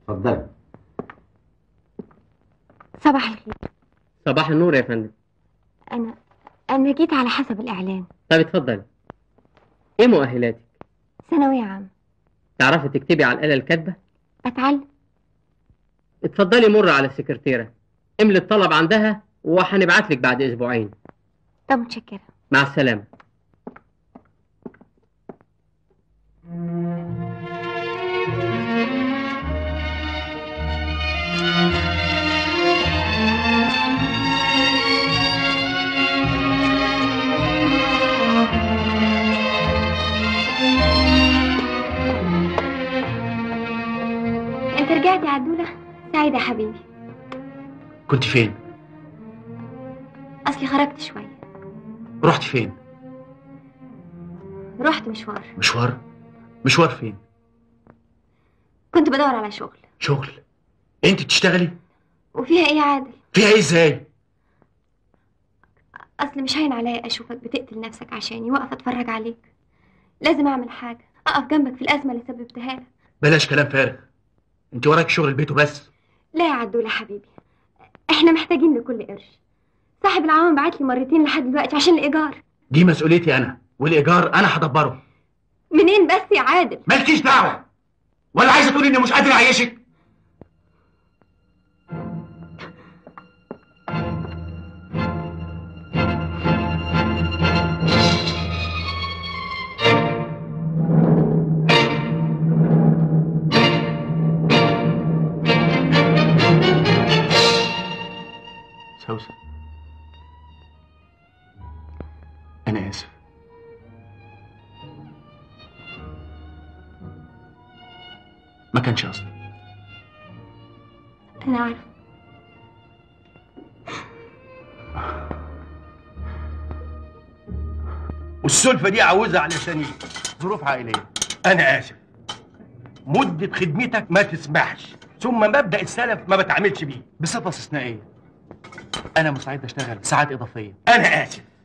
اتفضلي صباح الخير صباح النور يا فندم أنا أنا جيت على حسب الإعلان طب اتفضلي ايه مؤهلاتك ثانوية عام تعرفي تكتبي على الآلة الكاتبة أتعلم اتفضلي مر على السكرتيرة املي الطلب عندها وهنبعت لك بعد اسبوعين طب متشكرة مع السلامة أنت رجعت يا عدولة سعيدة يا حبيبي كنت فين أصلي خرجت شوية رحت فين رحت مشوار مشوار مشوار فين كنت بدور على شغل شغل انت بتشتغلي وفيها إيه يا عادل فيها ايه ازاي أصل مش هين عليا أشوفك بتقتل نفسك عشاني وأقف أتفرج عليك لازم أعمل حاجة أقف جنبك في الأزمة اللي سببتها لك بلاش كلام فارغ انت وراك شغل البيت وبس لا يا عدولة حبيبي احنا محتاجين لكل قرش صاحب العوام بعت لي مرتين لحد دلوقتي عشان الإيجار دي مسؤوليتي انا والايجار انا هدبره منين بس يا عادل مالكيش دعوه ولا عايزه تقولي اني مش قادر اعيشك سوسن انا اسف ما كانش قصدي أنا عارفة والسلفة دي عاوزها علشان إيه؟ ظروف عائلية أنا آسف مدة خدمتك ما تسمحش ثم مبدأ السلف ما بتعاملش بيه بصفة استثنائية أنا مستعد أشتغل ساعات إضافية أنا آسف